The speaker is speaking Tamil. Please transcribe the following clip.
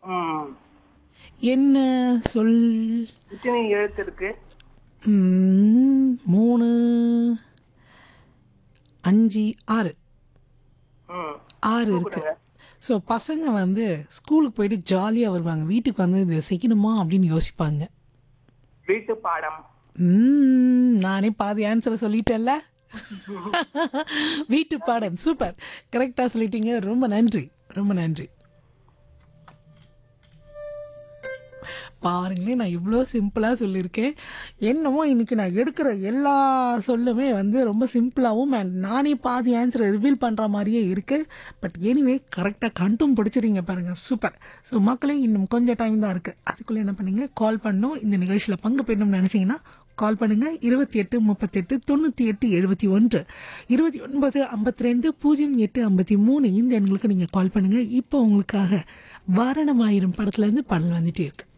ம் என்ன சொல் எத்தனை எழுத்து இருக்கு ம், மூணு அஞ்சு ஆறு ம் ஆறு இருக்கு ஸோ பசங்க வந்து ஸ்கூலுக்கு போயிட்டு ஜாலியாக வருவாங்க வீட்டுக்கு வந்து இதை செய்யணுமா அப்படின்னு யோசிப்பாங்க வீட்டு பாடம் ம், நானே பாதி ஆன்சரை சொல்லிட்டேன்ல வீட்டு பாடம் சூப்பர் கரெக்டாக சொல்லிட்டீங்க ரொம்ப நன்றி ரொம்ப நன்றி பாருங்களேன் நான் இவ்வளோ சிம்பிளாக சொல்லியிருக்கேன் என்னமோ இன்னைக்கு நான் எடுக்கிற எல்லா சொல்லுமே வந்து ரொம்ப சிம்பிளாகவும் and நானே பாதி ஆன்சரை ரிவீல் பண்ணுற மாதிரியே இருக்குது பட் எனிவே கரெக்டாக கண்டும் பிடிச்சிருங்க பாருங்கள் சூப்பர் ஸோ மக்களே இன்னும் கொஞ்சம் டைம் தான் இருக்குது அதுக்குள்ளே என்ன பண்ணுங்க கால் பண்ணணும் இந்த நிகழ்ச்சியில் பங்கு பெறணும்னு நினச்சிங்கன்னா கால் பண்ணுங்க இருபத்தி எட்டு முப்பத்தெட்டு தொண்ணூற்றி எட்டு எழுபத்தி ஒன்று இருபத்தி ஒன்பது ஐம்பத்தி ரெண்டு பூஜ்ஜியம் எட்டு ஐம்பத்தி மூணு இந்த எண்களுக்கு நீங்கள் கால் பண்ணுங்கள் இப்போ உங்களுக்காக வாரணமாயிரம் படத்துலேருந்து பாடல் வந்துட்டே இருக்கு